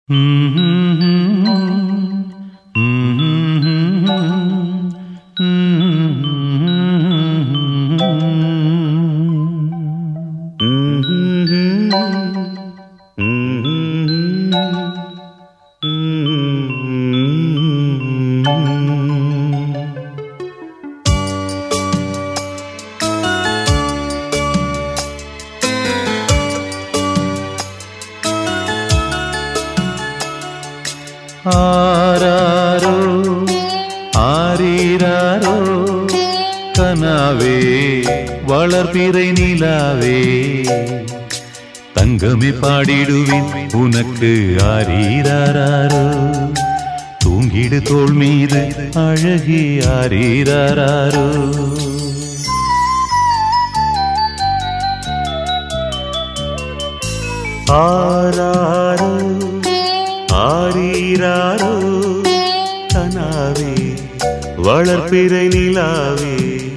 ஆராரோ ஆரீராரோ கனாவே வளர்பிறை நிலாவே தங்கமே பாடிடுவேன் உனக்கு ஆரீராரோ தூங்கிடு தோள் மீது அழகி ஆரீராரோ ஆராரோ ஆரீராரோ கனாவே வளர்ப்பிறை நிலாவே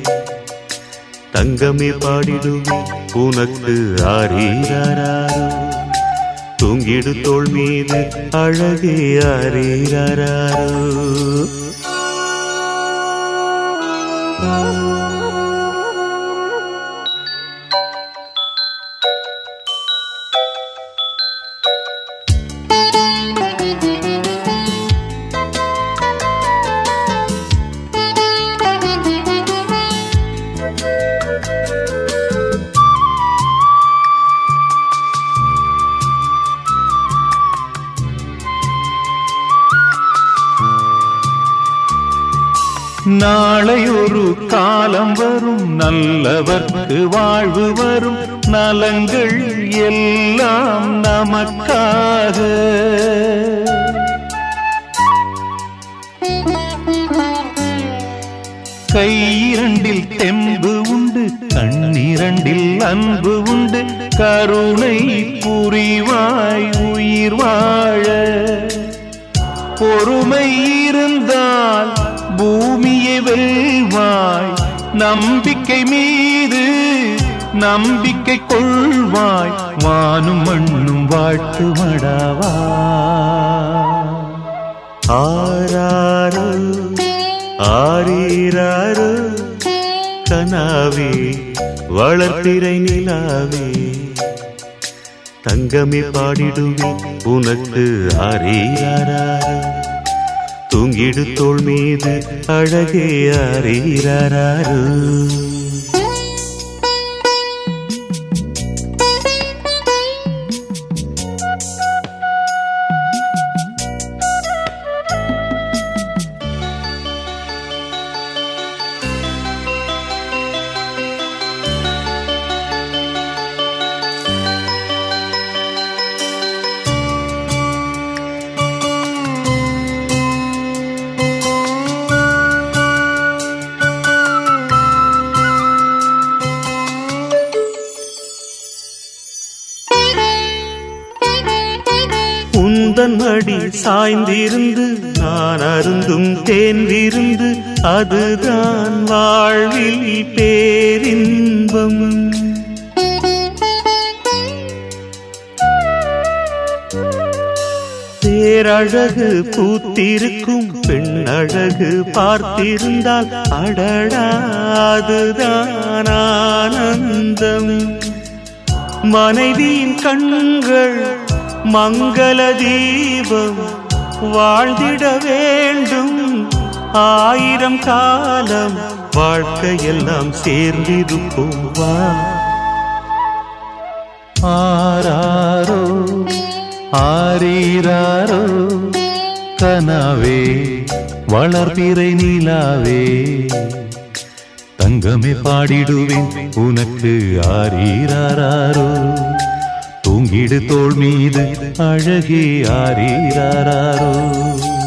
தங்கமே பாடிடுவே உனக்கு ஆரீராரோ தூங்கிடு தோள் மீது அழகே ஆரீராரோ நாளை ஒரு காலம் வரும் நல்லவர்க்கு வாழ்வு வரும் நலங்கள் எல்லாம் நமக்காக கையிரண்டில் தெம்பு உண்டு கண்ணிரண்டில் அன்பு உண்டு கருணை புரிவாய் உயிர் வாழ பொறுமை இருந்தால் பூமியை வெல்வாய் நம்பிக்கை மீது நம்பிக்கை கொள்வாய் வானும் மண்ணும் வாழ்த்து மடாவா ஆராரோ ஆரீராரோ கனாவே வளர்த்திரை நிலாவே தங்கமே பாடிடுவே உனக்கு ஆரீராரோ தூங்கிடு தோள் மீது அழகே ஆரீராரோ உந்தன் அடி சாய்ந்திருந்து நான் அருந்தும் தேன் விருந்து அதுதான் வாழ்வில் பேரின்பம் பேரழகு பூத்திருக்கும் பெண் அழகு பார்த்திருந்தால் அடடா அதுதான் ஆனந்தம் மனைவியின் கண்கள் மங்கள தீபம் வாழ்ந்திட வேண்டும் ஆயிரம் காலம் வாழ்க்கையெல்லாம் சேர்ந்திருப்போம் வா ஆராரோ ஆரீராரோ கனாவே வளர்பிறை நிலாவே தங்கமே பாடிடுவேன் உனக்கு ஆரீராரோ தூங்கிடு தோள் மீது அழகே ஆரீராரோ